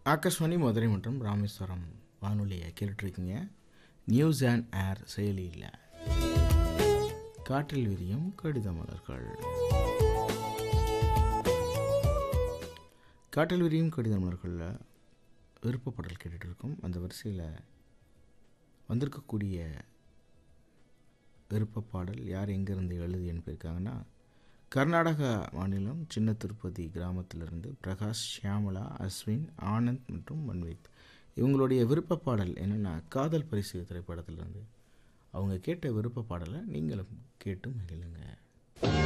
ஆகாஷ்வாணி மதுரை மற்றும் ராமேஸ்வரம் வானொலியை கேட்டுட்ருக்கீங்க நியூஸ் அண்ட் ஏர் செயலியில் காற்றில் விரியும் கடித மலர்கள் காற்றில் விரியும் கடித மலர்களில் விருப்பப்படல் கேட்டுட்டு இருக்கோம் அந்த வரிசையில் வந்திருக்கக்கூடிய விருப்ப பாடல் யார் எங்கேருந்து எழுதி அனுப்பியிருக்காங்கன்னா கர்நாடகா மாநிலம் சின்ன திருப்பதி கிராமத்திலிருந்து பிரகாஷ் ஷியாமலா அஸ்வின் ஆனந்த் மற்றும் மன்வித் இவங்களுடைய விருப்ப பாடல் என்னென்னா காதல் பரிசு திரைப்படத்திலிருந்து அவங்க கேட்ட விருப்ப பாடலை நீங்களும் கேட்டு மகிழுங்க